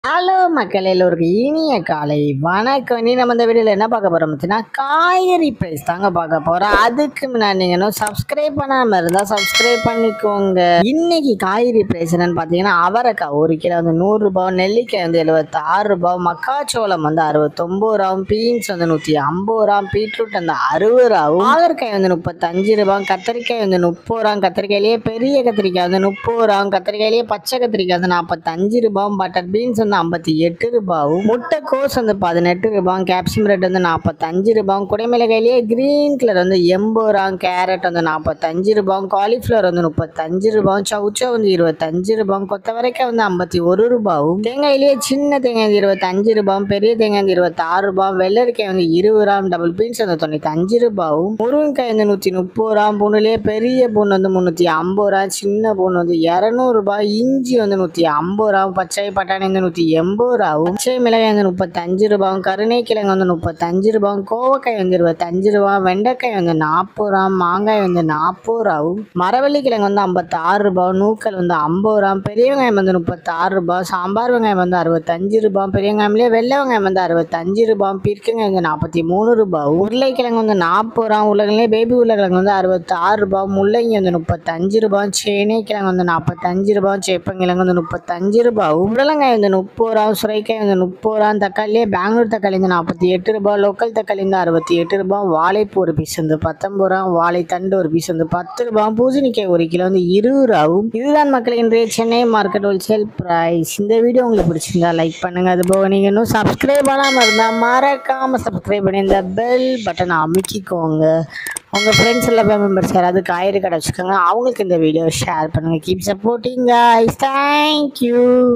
hello மக்கள் எல்லோருக்கும் இனிய காலை வணக்கம் நீ நம்ம இந்த வீடியோவில் என்ன பார்க்க போகிறோம் அப்படின்னா காய்கறி ப்ரைஸ் தாங்க பார்க்க போகிறோம் அதுக்கு முன்னாடி நீங்கள் இன்னும் சப்ஸ்கிரைப் பண்ணாமல் இருந்தால் சப்ஸ்கிரைப் பண்ணிக்கோங்க இன்னைக்கு காய்கறி ப்ரைஸ் என்னன்னு பார்த்தீங்கன்னா அவரைக்காய் ஒரு கிலோ வந்து நூறுரூபா நெல்லிக்காய் வந்து எழுபத்தாறு ரூபாய் மக்காச்சோளம் வந்து அறுபத்தொம்பது ரூபாய் பீன்ஸ் வந்து நூற்றி ஐம்பது ரூபாய் பீட்ரூட் வந்து அறுபது ரூபாவும் ஆகற்காய் வந்து முப்பத்தஞ்சு ரூபாய் கத்திரிக்காய் வந்து முப்பது ரூபாய் கத்திரிக்காயிலேயே பெரிய கத்திரிக்காய் வந்து முப்பது ரூபாய் கத்திரிக்காயிலேயே பச்சை கத்திரிக்காய் வந்து நாற்பத்தஞ்சு ரூபாய் பட்டர் பீன்ஸ் வந்து ஐம்பத்தி எட்டு ரூபாயும் முட்டைக்கோஸ் வந்து பதினெட்டு ரூபாய் கேப்சியம் ரேட் வந்து நாற்பத்தஞ்சு ரூபாய் குடைமிளகாயிலேயே கிரீன் கலர் வந்து எண்பது ரூபாய் கேரட் வந்து நாற்பத்தஞ்சு ரூபாய் காலிஃப்ளவர் வந்து முப்பத்தஞ்சு ரூபாய் சவுச்சா வந்து இருபத்தஞ்சு ரூபாய் கொத்தவரைக்காய் வந்து ஐம்பத்தி ஒரு ரூபாயும் தேங்காயிலேயே சின்ன தேங்காய் வந்து இருபத்தஞ்சு ரூபாய் பெரிய தேங்காய் வந்து இருபத்தாறு ரூபாய் வெள்ளரிக்காய் வந்து இருபது ரூபாய் டபுள் பீன்ஸ் வந்து தொண்ணூத்தஞ்சு ரூபாயும் முருங்கைக்காய் வந்து நூற்றி முப்பது ரூபாய் பூண்டுலேயே பெரிய பூண்டு வந்து முந்நூற்றி ஐம்பது ரூபாய் சின்ன பூண்டு வந்து இரநூறுபா இஞ்சி வந்து நூற்றி ஐம்பது ரூபா பச்சை பட்டாணி வந்து நூற்றி எண்பது ரூபாவும் பச்சை மிளகாய் வந்து முப்பத்தஞ்சு ரூபாயும் கருணைக்கிழங்கு வந்து முப்பத்தஞ்சு ரூபாயும் கோவக்காய் வந்து இருபத்தஞ்சு ரூபா வெண்டைக்காய் வந்து நாற்பது ரூபா மாங்காய் வந்து நாற்பது ரூபாவும் மரவள்ளி கிழங்கு வந்து ஐம்பத்தாறு ரூபாய் நூக்கல் வந்து ஐம்பது ரூபா பெரிய வெங்காயம் வந்து முப்பத்தாறு ரூபாய் சாம்பார் வெங்காயம் வந்து அறுபத்தஞ்சு ரூபாய் பெரிய வெங்காயம்லேயே வெள்ளை வெங்காயம் வந்து அறுபத்தஞ்சு ரூபாய் பீர்க்கங்காய் வந்து நாற்பத்தி மூணு ரூபாய் உருளைக்கிழங்கு வந்து நாற்பது ரூபா உருளைக்கிழங்குலேயே பேபி உருளைக்கிழங்கு வந்து அறுபத்தாறு ரூபாய் முள்ளங்கி வந்து முப்பத்தஞ்சு ரூபாய் சேனை கிழங்கு வந்து நாற்பத்தஞ்சு ரூபாய் சேப்பங்கிழங்கு வந்து முப்பத்தஞ்சு ரூபாய் உருளைங்காய் வந்து முப்பது ரூபா சுரைக்காய் வந்து முப்பது ரூபா தக்காளியே பெங்களூர் தக்காளி வந்து நாற்பத்தி எட்டு ரூபாய் லோக்கல் தக்காளி வந்து அறுபத்தி எட்டு ரூபாய் வாழைப்பூ ஒரு பீஸ் வந்து பத்தொம்பது ரூபா வாழைத்தண்டு ஒரு பீஸ் வந்து பத்து ரூபாய் பூசணிக்காய் ஒரு கிலோ வந்து இருபது ரூபாவும் இதுதான் மக்கள் இன்றைய சென்னை மார்க்கெட் ஹோல்சேல் ப்ரைஸ் இந்த வீடியோ உங்களுக்கு பிடிச்சிருந்தா லைக் பண்ணுங்க அது போக நீங்கள் இன்னும் சப்ஸ்கிரைப் பண்ணாமல் இருந்தால் மறக்காமல் சப்ஸ்கிரைப் பண்ணி இந்த பெல் பட்டனை அமுக்கிக்கோங்க உங்கள் ஃப்ரெண்ட்ஸ் எல்லாம் மெம்பர்ஸ் யாராவது காய்கறி கடை வச்சுக்கோங்க அவங்களுக்கு இந்த வீடியோ ஷேர் பண்ணுங்கள் கீப் சப்போர்ட்டிங் guys தேங்க்யூ